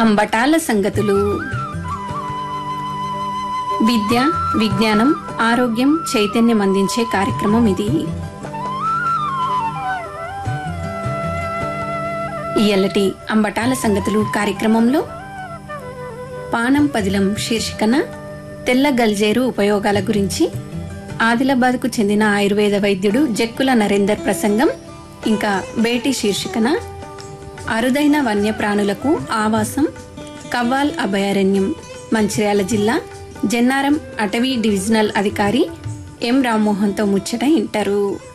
అంబటాల సంగతులు విద్య విజ్ఞానం ఆరోగ్యం చైతన్యం అందించే కార్యక్రమం ఇది ఇయల్లటి అంబటాల సంగతులు కార్యక్రమంలో పానం పదిలం శీర్షికన తెల్ల గల్జేరు ఉపయోగాల గురించి ఆదిలాబాద్కు చెందిన ఆయుర్వేద వైద్యుడు జక్కుల నరేందర్ ప్రసంగం ఇంకా బేటీ శీర్షికన అరుదైన వన్యప్రాణులకు ఆవాసం కవ్వాల్ అభయారణ్యం మంచిర్యాల జిల్లా జన్నారం అటవీ డివిజనల్ అధికారి ఎం రామ్మోహన్తో ముచ్చట ఇంటారు